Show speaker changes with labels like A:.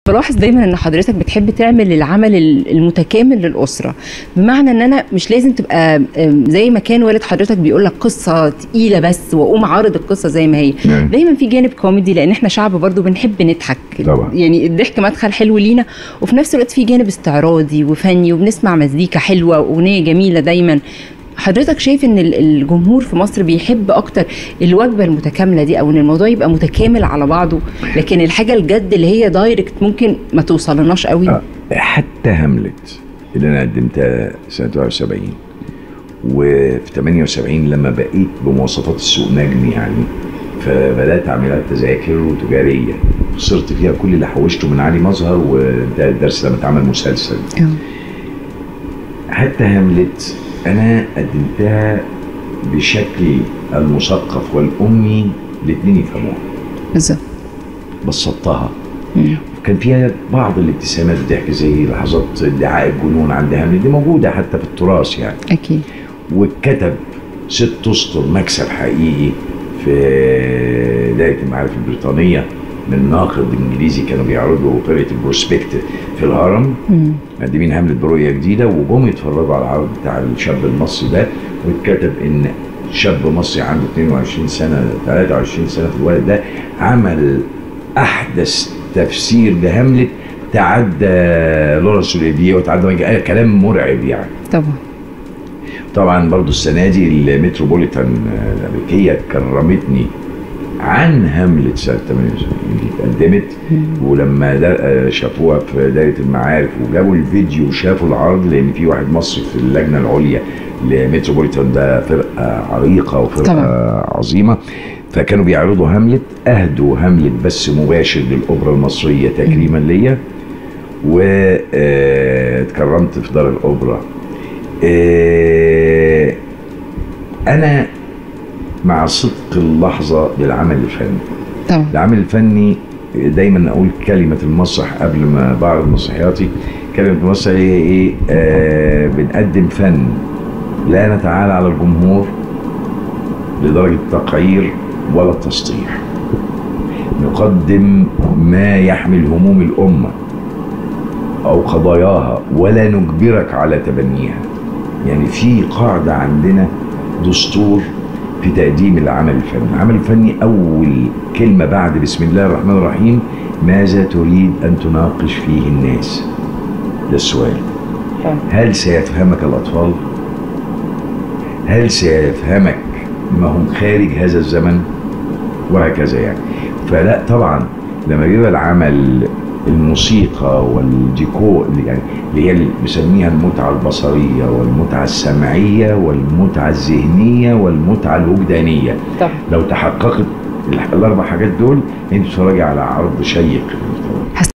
A: بلاحظ دايما ان حضرتك بتحب تعمل العمل ال- المتكامل للاسره بمعنى ان انا مش لازم تبقى آم، زي ما كان والد حضرتك بيقول لك قصه تقيله بس واقوم عارض القصه زي ما هي
B: نعم.
A: دايما في جانب كوميدي لان احنا شعب برضو بنحب نضحك
B: طبعا.
A: يعني الضحك مدخل حلو لينا وفي نفس الوقت في جانب استعراضي وفني وبنسمع مزيكا حلوه واغنيه جميله دايما حضرتك شايف ان ال- الجمهور في مصر بيحب اكتر الوجبه المتكامله دي او ان الموضوع يبقى متكامل على بعضه لكن الحاجه الجد اللي هي دايركت ممكن ما توصلناش قوي
B: آه، حتى هاملت اللي انا قدمتها سنه 71 وفي 78 لما بقيت بمواصفات السوق نجم يعني فبدات اعملها تذاكر وتجاريه خسرت فيها كل اللي حوشته من علي مظهر وده الدرس لما اتعمل مسلسل حتى هاملت انا قدمتها بشكل المثقف والامي الاثنين يفهموها
A: بالظبط
B: بسطتها
A: مم.
B: كان فيها بعض الابتسامات والضحك زي لحظات ادعاء الجنون عند هاملت دي موجوده حتى في التراث يعني
A: اكيد
B: واتكتب ست اسطر مكسب حقيقي في دايره المعارف البريطانيه من ناقد انجليزي كانوا بيعرضوا فرقه البروسبكت في الهرم
A: مم.
B: مقدمين هاملت برؤيه جديده وجم يتفرجوا على العرض بتاع الشاب المصري ده واتكتب ان شاب مصري عنده 22 سنه 23 سنه في الوقت ده عمل احدث تفسير لهاملت تعدى لورنس اوليفيه وتعدى ماجي- كلام مرعب يعني
A: طبعا
B: طبعا برضو السنه دي المتروبوليتان الامريكيه كرمتني عن هاملت سنه 78 اللي اتقدمت ولما دا شافوها في دايره المعارف وجابوا الفيديو وشافوا العرض لان في واحد مصري في اللجنه العليا لمتروبوليتان ده فرقه عريقه وفرقه
A: طبعا.
B: عظيمه فكانوا بيعرضوا هاملت اهدوا هاملت بس مباشر للاوبرا المصريه تكريما ليا واتكرمت في دار الاوبرا آه، انا مع صدق اللحظه للعمل الفني
A: طبعا
B: العمل الفني دايما اقول كلمه المسرح قبل ما بعرض مسرحياتي كلمه المسرح هي ايه آه بنقدم فن لا نتعالى على الجمهور لدرجه التقعير ولا التسطيح نقدم ما يحمل هموم الامه او قضاياها ولا نجبرك على تبنيها يعني في قاعده عندنا دستور في تقديم العمل الفني العمل الفني اول كلمه بعد بسم الله الرحمن الرحيم ماذا تريد ان تناقش فيه الناس ده السؤال هل سيفهمك الاطفال هل سيفهمك ما هم خارج هذا الزمن وهكذا يعني فلا طبعا لما بيبقى العمل الموسيقى والديكور اللي يعني اللي هي اللي بنسميها المتعه البصريه والمتعه السمعيه والمتعه الذهنيه والمتعه الوجدانيه
A: طبعا
B: لو تحققت ال- الاربع حاجات دول انت بتتفرجي على عرض شيق